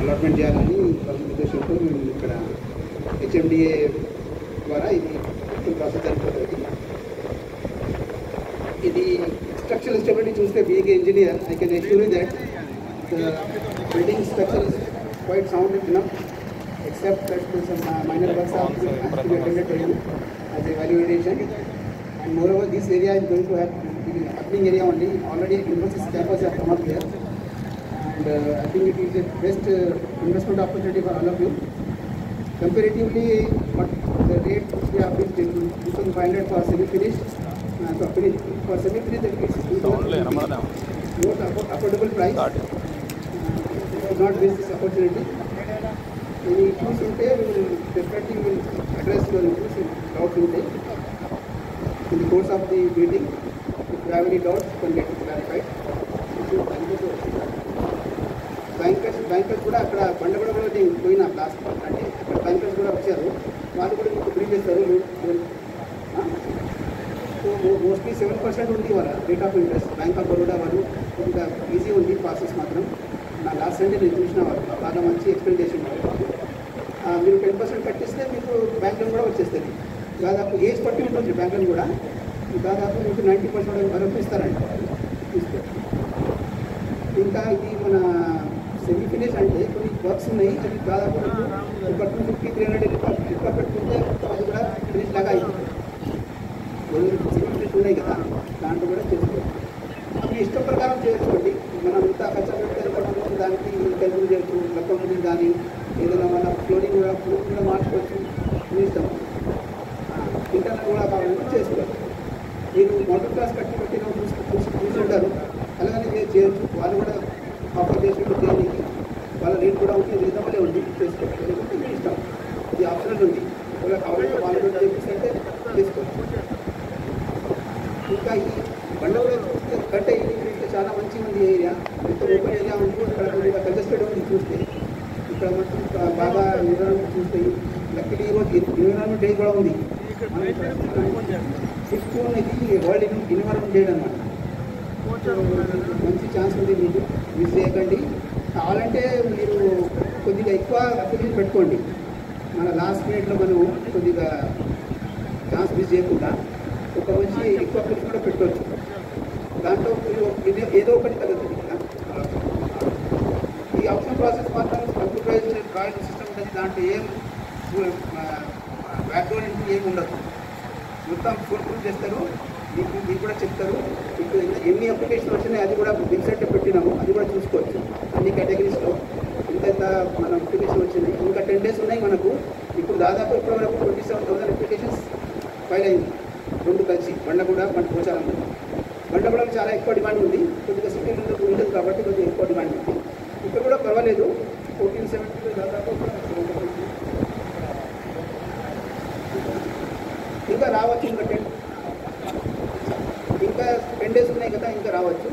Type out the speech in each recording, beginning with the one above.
Allotment చేయాలని government ఉద్దేశంతో మేము ఇక్కడ హెచ్ఎండిఏ ద్వారా ఇది మొత్తం ప్రాసెస్ జరిగిపోతుంది ఇది స్ట్రక్చరల్ స్టెబిలిటీ చూస్తే being engineer I can assure that the building structure is quite sound enough except that some uh, minor works are has to be attended to you as a evaluation. And moreover, this area is going to have be happening area only. Already Infosys campus have come up here. And uh, I think it is a best uh, investment opportunity for all of you. Comparatively, what the rate which we have been taking, 2500 for semi-finished, uh, for finished, for semi-finished, that is 2000 most affo- affordable price. Uh, it was not waste this opportunity. Any issues ఉంటే we will definitely will address your issues and doubts ఉంటే in the course of the meeting. If you have any doubts, you can get it clarified. Bankers bankers కూడా అక్కడ బండగూడలో నేను పోయిన last అంటే అక్కడ bankers కూడా వచ్చారు వాళ్ళు కూడా మీకు బ్రీఫ్ చేస్తారు సో మోస్ట్లీ సెవెన్ పర్సెంట్ ఉంది వాళ్ళ rate of interest bank of Baroda వాళ్ళు కొద్దిగా ఈజీ ఉంది ప్రాసెస్ మాత్రం నా లాస్ట్ సండే నేను చూసిన వాళ్ళు బాగా మంచి ఎక్స్ప్లెయిన్ చేసిన వాళ్ళు ఆ, మీరు టెన్ పర్సెంట్ కట్టిస్తే మీకు బ్యాంక్ లోన్ కూడా వచ్చేస్తుంది దాదాపు ఏజ్ పట్టి ఉంటుంది బ్యాంక్ లోన్ కూడా దాదాపు మీకు నైంటీ పర్సెంట్ వరకు ఇస్తారండి వాళ్ళు. తీసుకో ఇంకా ఇది మన సెమీ ఫినిష్ అంటే కొన్ని వర్క్స్ ఉన్నాయి అది దాదాపు మీకు ఒక టూ ఫిఫ్టీ త్రీ హండ్రెడ్ ఎక్కువ పెట్టుకుంటే అది కూడా ఫినిష్ లాగా అయిపోతుంది సెమీ ఫినిష్ ఉన్నాయి కదా దాంట్లో కూడా చేసుకోవచ్చు మీ ఇష్టం ప్రకారం చేసుకోండి మనం ఇంత ఖర్చు పెడితే ఎంత మనం దానికి తెలుగు చేయొచ్చు లెక్క కానీ ఏదైనా మన ఫ్లోరింగ్ కూడా ఫ్లోరింగ్ కూడా మార్చుకోవచ్చు మీ ఇష్టం ఇంటర్నెట్ కూడా కావాలంటే చేసుకోవచ్చు మీరు మోటార్ క్లాస్ కట్టి పెట్టిన చూసి చూసి చూసి ఉంటారు అలాగనే చే- చేయొచ్చు వాళ్ళు కూడా ఆఫర్ చేసినట్టు చేయడానికి వాళ్ళ రేట్ కూడా ఉంటే రీజనబుల్ ఉంది చేసుకోవచ్చు లేకపోతే మీ ఇష్టం ఇది ఆప్షనల్ ఉంది ఒకవేళ కావాలంటే వాళ్ళు కూడా చేపిస్తుంటే చేసుకోవచ్చు ఇంకా ఈ బండలో చూస్తే కట్టే ఇది చూస్తే చాలా మంచిగా ఉంది ఏరియా ఎంత ఓపెన్ ఏరియా ఉంది ఇక్కడ కొద్దిగా కంజెస్టెడ్ ఉంది చూస్తే ఇక్కడ మొత్తం బా- బాగా ఎన్విరాన్మెంట్ చూస్తే లక్కీ ఈరోజు ఎన్విరాన్మెంట్ డే కూడా ఉంది సిక్స్త్ ఇది వరల్డ్ ఎన్విరాన్మెంట్ డే అనమాట మంచి ఛాన్స్ ఉంది మీకు మిస్ చేయకండి కావాలంటే మీరు కొద్దిగా ఎక్కువ అప్లికేషన్ పెట్టుకోండి మన లాస్ట్ మినిట్లో మనం కొద్దిగా ఛాన్స్ మిస్ చేయకుండా ఒక మంచి ఎక్కువ అప్లికేషన్ కూడా పెట్టవచ్చు దాంట్లో మీరు ఇది ఏదో ఒకటి తగ్గుతుంది కదా ఈ ఆప్షన్ ప్రాసెస్ మాత్రం కంప్యూటరైజ్డ్ డ్రాయింగ్ సిస్టమ్ ఉంటుంది దాంట్లో ఏం బ్యాక్గ్రౌండ్ ఏం ఉండదు మొత్తం ఫుల్ ప్రూఫ్ చేస్తారు మీకు మీకు కూడా చెప్తారు మీకు ఎన్ని అప్లికేషన్ వచ్చినాయి అది కూడా వెబ్సైట్లో పెట్టినాము అది కూడా చూసుకోవచ్చు అన్ని కేటగిరీస్లో ఇంత మన అప్లికేషన్ వచ్చినాయి ఇంకా టెన్ డేస్ ఉన్నాయి మనకు ఇప్పుడు దాదాపు ఇప్పటి వరకు twenty seven thousand applications file అయింది రెండు కలిసి బండ కూడా మన పోచారం బండ కూడా చాలా ఎక్కువ డిమాండ్ ఉంది కొద్దిగా సిటీ ఉంటుంది కాబట్టి కొద్దిగా ఎక్కువ డిమాండ్ ఉంది ఇక్కడ కూడా పర్వాలేదు ఫోర్టీన్ సెవెంటీలో దాదాపు ఇంకా రావచ్చు ఇంకా టెన్ ఇంకా టెన్ డేస్ ఉన్నాయి కదా ఇంకా రావచ్చు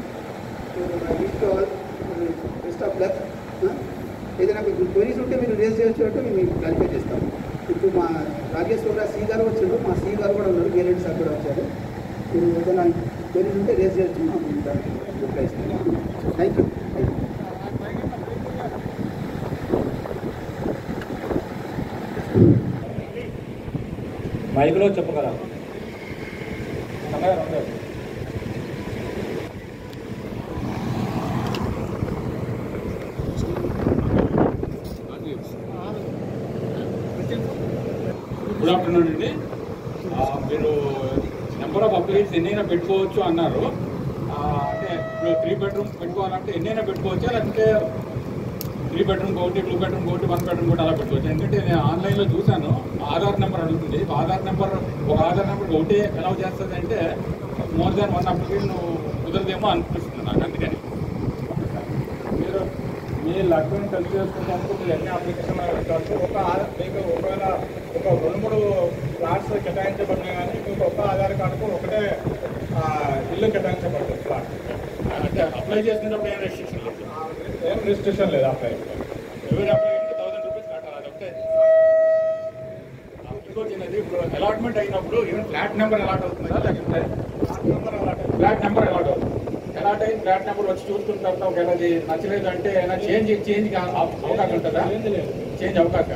బెస్ట్ ఆఫ్ లక్ ఏదైనా మీకు క్వరీస్ ఉంటే మీరు రేస్ చేయొచ్చు అంటే మేము మీకు క్లారిఫై చేస్తాం ఇప్పుడు మా రాజేశ్వర సి గారు వచ్చాడు మా సి గారు కూడా ఉన్నారు గేరెంట్ సార్ కూడా వచ్చారు మీరు ఏదైనా క్వరీస్ ఉంటే రేస్ చేయొచ్చు మేము దానికి రిప్లై ఇస్తాం థ్యాంక్ యూ మైక్లో చెప్పగలరా సమయం ఉండదు. గుడ్ ఆఫ్టర్నూన్ అండి ఆ, మీరు నెంబర్ ఆఫ్ అప్లికేషన్స్ ఎన్నైనా పెట్టుకోవచ్చు అన్నారు ఆ, అంటే ఇప్పుడు త్రీ బెడ్రూమ్ పెట్టుకోవాలంటే ఎన్నైనా పెట్టుకోవచ్చా లేకపోతే త్రీ బెడ్రూమ్ ఒకటి టూ బెడ్రూమ్ ఒకటి వన్ బెడ్రూమ్ ఒకటి అలా పెట్టుకోవచ్చు ఎందుకంటే నేను ఆన్లైన్లో చూశాను ఆధార్ నెంబర్ అడుగుతుంది ఆధార్ నెంబర్ ఒక ఆధార్ నెంబర్ ఒకటే ఎలా చేస్తుంది అంటే మోర్ దాన్ వన్ అప్లికేషన్ కుదరదేమో అనిపిస్తుంది నాకు అందుకని మీరు మీ లక్ష్యం టెస్ట్ చేసుకున్నప్పుడు మీరు ఎన్ని అప్లికేషన్ పెట్టవచ్చు ఒక ఆ- మీకు ఒకవేళ ఒక రెండు మూడు ఫ్లాట్స్ కేటాయించబడినా కానీ మీకు ఒక ఆధార్ కార్డుకు ఒకటే ఆ, ఇల్లు కేటాయించబడుతుంది ఫ్లాట్ అంటే అప్లై చేసుకున్నప్పుడు ఏం రెస్ట్రిక్షన్ లేదు ఏం రిజిస్ట్రేషన్ లేదు అప్లై ఎవరి అప్లికేషన్ థౌసండ్ రూపీస్ కట్టాలి అదొకటే ఇంకోటి ఏంటంటే ఇప్పుడు అలాట్మెంట్ అయినప్పుడు ఈవెన్ ఫ్లాట్ నెంబర్ అలాట్ అవుతుందా లేకపోతే number allot flat number allot అవుతుంది ఎలాంటి ఫ్లాట్ నెంబర్ వచ్చి చూసుకున్న తర్వాత ఒకవేళ అది నచ్చలేదు అంటే ఏమైనా చేంజ్ చేంజ్ అవకాశం ఉంటుందా చేంజ్ అవకాశం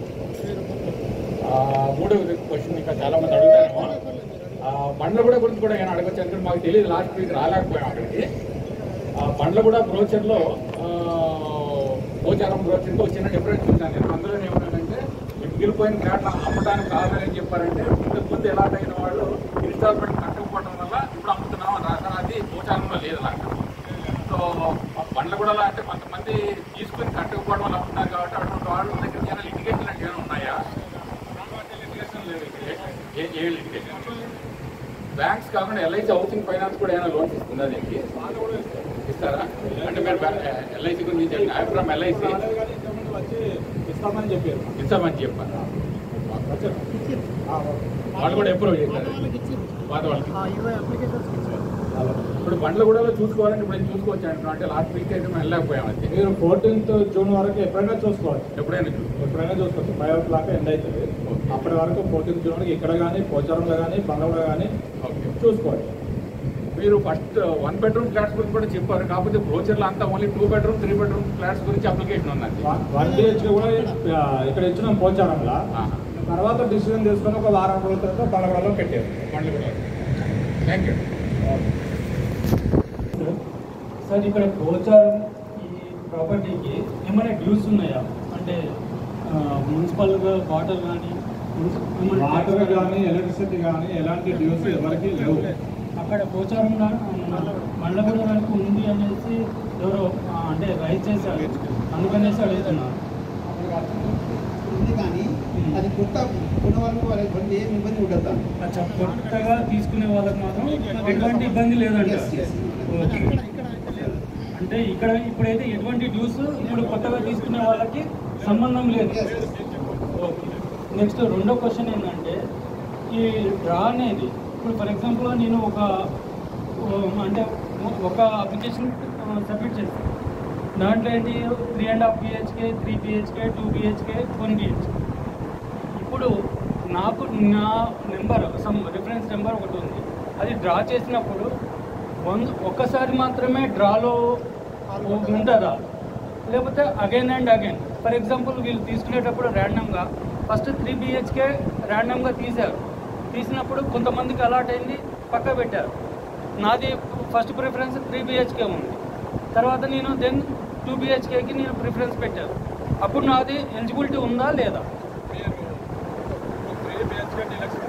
ఆ, మూడవది క్వశ్చన్ ఇంకా చాలా మంది అడుగుతారేమో ఆ, బండ్ల కూడా గురించి కూడా ఏమైనా అడగచ్చు అంటే మాకు తెలియదు లాస్ట్ వీక్ రాలేకపోయాం అక్కడికి ఆ బండ్ల కూడా బ్రోచర్లో పోచారం బ్రోచర్లో చిన్న డిఫరెన్స్ చూసాను నేను అందులో ఏమన్నానంటే ఈ మిగిలిపోయిన ఫ్లాట్ అమ్మడానికి కాదని చెప్పారంటే ఇంతకు ముందు ఎలాగైన వాళ్ళు ఇన్స్టాల్మెంట్ కట్టకపోవడం వల్ల ఇప్పుడు అమ్ముతున్నాం అని రాశారు అది పోచారంలో లేదు నాకు సో ఆ బండ్ల కూడా అంటే కొంతమంది తీసుకుని కట్టకపోవడం వల్ల అమ్ముతున్నారు కాబట్టి అటువంటి వాళ్ళ దగ్గర ఏమైనా లిటిగేషన్ అంటే ఏమైనా ఉన్నాయా ఏ- ఏ లిటిగేషన్ బ్యాంక్స్ కాకుండా ఎల్ఐసి హౌసింగ్ ఫైనాన్స్ కూడా ఏమైనా లోన్స్ ఇస్తుందా దీనికి ఇస్తారా అంటే మీరు ఎల్ఐసి గురించి ఐ ఫ్రమ్ ఎల్ఐసి రాలేదు కానీ ఇంతకుముందు వచ్చి ఇస్తామని చెప్పారు ఇస్తామని చెప్పారు వచ్చారు ఆ, వాళ్ళు కూడా అప్రూవ్ చేశారు పాత వాళ్ళకి ఇప్పుడు బండ్ల కూడా చూసుకోవాలంటే ఇప్పుడు ఏం చూసుకోవచ్చు అంటున్నాం అంటే లాస్ట్ వీక్ అయితే మేము వెళ్ళలేకపోయాం అది మీరు ఫోర్టీన్త్ జూన్ వరకు ఎప్పుడైనా చూసుకోవచ్చు ఎప్పుడైనా చూసుకో ఎప్పుడైనా చూసుకోవచ్చు ఫైవ్ ఓ క్లాక్ ఎండ్ అవుతుంది అప్పటి వరకు ఫోర్టీన్త్ జూన్ వరకు ఇక్కడ కానీ పోచారంలో కానీ బండ్లలో కానీ ఓకే చూసుకోవచ్చు మీరు ఫస్ట్ వన్ బెడ్రూమ్ ఫ్లాట్స్ గురించి కూడా చెప్పారు కాకపోతే బ్రోచర్లో అంతా only two bedroom three bedroom flats గురించి అప్లికేషన్ ఉన్నది వన్ బిహెచ్కే కూడా ఆ, ఇక్కడ ఇచ్చినాం పోచారంలో ఆహా. తర్వాత డిసిజన్ తీసుకొని ఒక వారం రోజుల తర్వాత బండ్లలో పెట్టారు బండ్లు కూడా థ్యాంక్ యూ సార్ ఇక్కడ పోచారం ఈ ప్రాపర్టీకి ఏమైనా డ్యూస్ ఉన్నాయా అంటే మున్సిపల్గా వాటర్ కానీ వాటర్ కానీ ఎలక్ట్రిసిటీ కానీ ఎలాంటి డ్యూస్ ఎవరికి లేవు అక్కడ పోచారం మండలగూడ వరకు ఉంది అనేసి ఎవరో ఆ, అంటే రైజ్ చేశారు అందుకనేసి అడుగుతున్నారు ఉంది కానీ అది కొత్త కొన్న వరకు వాళ్ళకి బండి ఏమి ఇబ్బంది ఉండదు దాంట్లో. అచ్చా కొత్తగా తీసుకునే వాళ్ళకి మాత్రం ఎటువంటి ఇబ్బంది లేదంట Yes, yes. ఓకే. అంటే ఇక్కడ ఇప్పుడైతే ఎటువంటి డ్యూస్ ఇప్పుడు కొత్తగా తీసుకునే వాళ్ళకి సంబంధం లేదు Yes, yes. ఓకే నెక్స్ట్ రెండో క్వశ్చన్ ఏంటంటే ఈ డ్రా అనేది ఇప్పుడు ఫర్ ఎగ్జాంపుల్ నేను ఒక ఓ, అంటే ఒక అప్లికేషన్ సబ్మిట్ చేస్తాను దాంట్లో ఏంటి three and half BHK three BHK two BHK one BHK ఇప్పుడు నాకు నా నెంబర్ సమ్ రిఫరెన్స్ నెంబర్ ఒకటి ఉంది అది డ్రా చేసినప్పుడు వన్ ఒక్కసారి మాత్రమే డ్రాలో ఉంటుందా లేకపోతే again and again for example వీళ్ళు తీసుకునేటప్పుడు ర్యాండమ్గా ఫస్ట్ త్రీ బిహెచ్కే ర్యాండమ్గా తీశారు తీసినప్పుడు కొంతమందికి అలాట్ అయింది పక్క పెట్టారు నాది ఫస్ట్ ప్రిఫరెన్స్ త్రీ బిహెచ్కే ఉంది తర్వాత నేను దెన్ టూ బిహెచ్కేకి నేను ప్రిఫరెన్స్ పెట్టాను అప్పుడు నాది ఎలిజిబిలిటీ ఉందా లేదా three BHK deluxe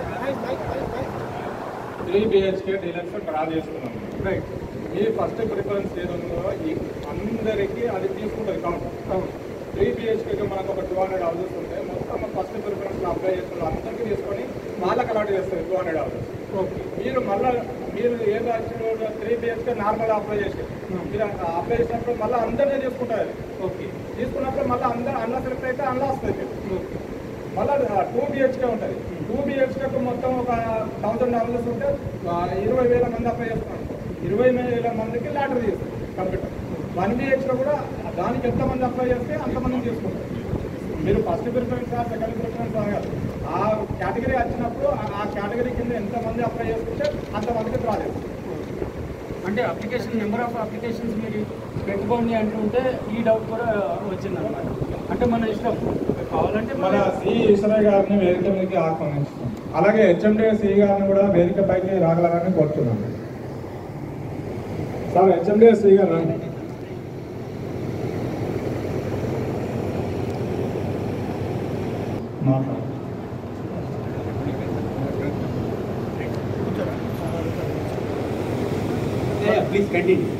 three BHK deluxe draw చేసుకున్నాం రైట్ మీ ఫస్ట్ ప్రిఫరెన్స్ ఏది ఉందో ఈ అందరికీ అది తీసుకుంటుంది కౌంట్ త్రీ బిహెచ్కేకి మనకు ఒక టూ హండ్రెడ్ హౌసెస్ ఉంటే మొత్తం ఫస్ట్ ప్రిఫరెన్స్ అప్లై చేసుకున్న అందరికీ తీసుకొని వాళ్ళకి అలాట్ చేస్తారు టూ హండ్రెడ్ హౌసెస్ ఓకే మీరు మళ్ళీ మీరు ఏ బ్యాచ్లో త్రీ బిహెచ్కే నార్మల్ అప్లై చేసి మీరు అప్లై చేసినప్పుడు మళ్ళీ అందరినీ తీసుకుంటారు ఓకే తీసుకున్నప్పుడు మళ్ళీ అందరు అన్న సెలెక్ట్ అయితే అన్న వస్తుంది మీకు ఓకే మళ్ళీ టూ బిహెచ్కే ఉంటుంది టూ బిహెచ్కేకి మొత్తం ఒక థౌసండ్ హౌసెస్ ఉంటే ఆ, ఇరవై వేల మంది అప్లై చేస్తున్నారు ఇరవై వేల మందికి లాటరీ చేస్తారు కంప్యూటర్ వన్ బిహెచ్లో కూడా దానికి ఎంతమంది అప్లై చేస్తే అంతమందిని తీసుకుంటారు మీరు ఫస్ట్ ప్రిఫరెన్స్ సెకండ్ ప్రిఫరెన్స్ కాదు ఆ కేటగిరీ వచ్చినప్పుడు ఆ- ఆ కేటగిరీ కింద ఎంతమంది అప్లై చేసుకుంటే అంతమందికి డ్రా చేస్తారు అంటే అప్లికేషన్ నెంబర్ ఆఫ్ అప్లికేషన్స్ మీరు పెట్టుకోండి అంటుంటే ఈ డౌట్ కూడా వచ్చిందన్నమాట అంటే మన ఇష్టం కావాలంటే మన సి ఈశ్వరయ్య గారిని వేదిక మీదకి ఆహ్వానిస్తున్నాం అలాగే హెచ్ఎండి సి గారిని కూడా వేదిక పైకి రాగలరని కోరుతున్నాను సార్ హెచ్ఎండి సి గారు రండి మాట్లాడు ప్లీజ్ కంటిన్యూ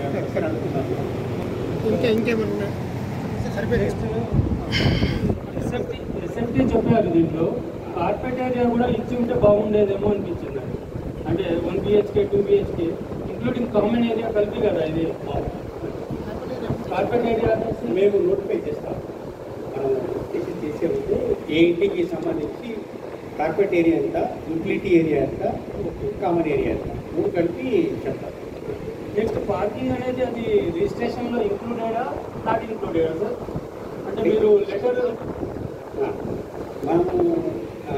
ఇంకా ఇంకేమన్నా నెక్స్ట్ ఎస్ఎఫ్టీ ఎస్ఎఫ్టీ చెప్పారు దీంట్లో కార్పెట్ ఏరియా కూడా ఇచ్చి ఉంటే బాగుండేదేమో అనిపించింది నాకు. అంటే one BHK two BHK including common area కలిపి కదా ఇది కార్పెట్ ఏరియా అనేసి మేము నోటిఫై చేస్తాం మనం రిజిస్ట్రేషన్ చేసే ముందు ఏ ఇంటికి సంబంధించి కార్పెట్ ఏరియా ఎంత యూటిలిటీ ఏరియా ఎంత కామన్ ఏరియా ఎంత మూడు కలిపి చెప్తాం నెక్స్ట్ పార్కింగ్ అనేది అది రిజిస్ట్రేషన్లో ఇంక్లూడెడా నాట్ ఇంక్లూడెడా సార్ అంటే మీరు లెటర్ ఆ, మనము ఆ,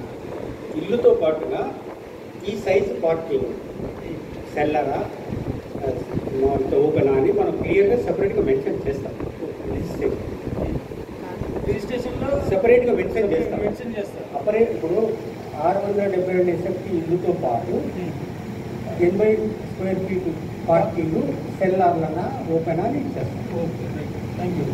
ఇల్లుతో పాటుగా ఈ సైజు పార్కింగ్ సెల్లరా నాట్ ఓపెన్ అని మనం క్లియర్గా సెపరేట్గా మెన్షన్ చేస్తాం రిజిస్ట్రేషన్ రిజిస్ట్రేషన్లో సెపరేట్గా మెన్షన్ చేస్తాం మెన్షన్ చేస్తారు అపరే ఇప్పుడు ఆరు వందల డెబ్బై రెండు ఎస్ఎఫ్టీ ఇల్లుతో పాటు ఎనభై స్క్వేర్ ఫీట్ పార్కింగ్ సెల్లార్లన ఓపెన్ అని ఇచ్చేస్తాం okay right thank you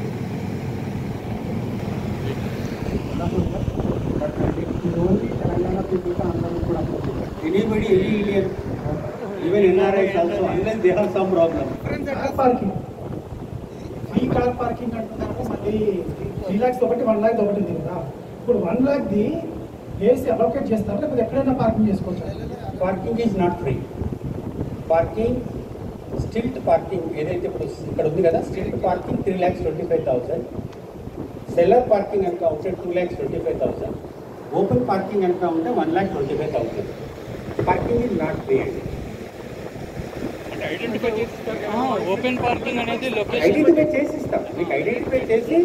only Telangana పీపుల్కి అందరూ కూడా apply anybody any Indian even NRIs also unless they have some problem car parking free car parking అంటున్నారు మళ్ళీ త్రీ ల్యాక్స్ ఒకటి వన్ ల్యాక్ ఒకటి ఉంది కదా ఇప్పుడు వన్ ల్యాక్ది వేసి అలొకేట్ చేస్తారు లేకపోతే ఎక్కడైనా పార్కింగ్ చేసుకోవచ్చు parking is not free parking stilt parking ఏదైతే ఇప్పుడు ఇక్కడ ఉంది కదా stilt parking three lakhs twenty five thousand cellar parking కనుక ఉంటే two lakhs twenty five thousand open parking కనుక ఉంటే one lakh twenty five thousand parking is not free అండి అంటే ఐడెంటిఫై చేస్తారు కదా ఓపెన్ పార్కింగ్ అనేది లొకేషన్ ఐడెంటిఫై చేసి ఇస్తాం మీకు ఐడెంటిఫై చేసి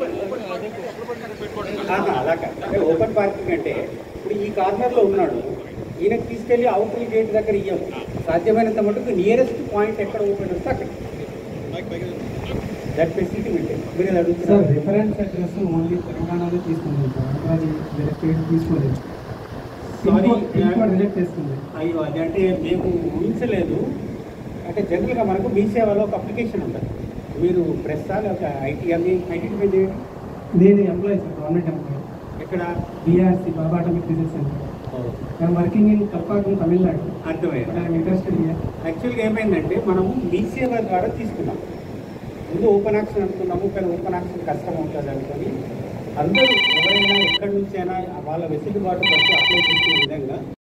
ఆహా, అలా కాదు అంటే ఓపెన్ పార్కింగ్ అంటే ఇప్పుడు ఈ కార్నర్లో ఉన్నాడు ఈయనకి తీసుకెళ్ళి అవుటర్ గేట్ దగ్గర ఇయ్యం సాధ్యమైనంత మటుకు నియరెస్ట్ పాయింట్ ఎక్కడ ఓపెన్ వస్తే అక్కడ దట్ ఫెసిలిటీ మెయింటైన్ మీరు అది సార్ అడుగుతున్నారు రిఫరెన్స్ అడ్రస్ ఓన్లీ తెలంగాణలో తీసుకుంది సార్ అది వేరే స్టేట్ తీసుకోలేదు Sorry, రిజెక్ట్ చేస్తుంది అయ్యో అది అంటే మేము ఊహించలేదు అంటే జనరల్గా మనకు మీ సేవలో ఒక అప్లికేషన్ ఉంటుంది మీరు ప్రెస్ ఒక ఐటీ అన్ని ఐడెంటిఫై చేయండి నేను ఎంప్లాయీ సార్ గవర్నమెంట్ ఎంప్లాయీ ఎక్కడ BRC Bhabha atomic research centre I'm working in Kalpakkam Tamil Nadu అర్థమైంది ఐఎమ్ ఇంట్రెస్టెడ్ ఇయర్ యాక్చువల్గా ఏమైందంటే మనము మీ సేవ ద్వారా తీసుకున్నాం ముందు ఓపెన్ యాక్షన్ అనుకున్నాము కానీ ఓపెన్ యాక్షన్ కష్టం అవుతుంది అనుకొని అందరూ ఎవరైనా ఎక్కడి నుంచి అయినా వాళ్ళ వెసులుబాటు బట్టి అప్లై చేసుకునే విధంగా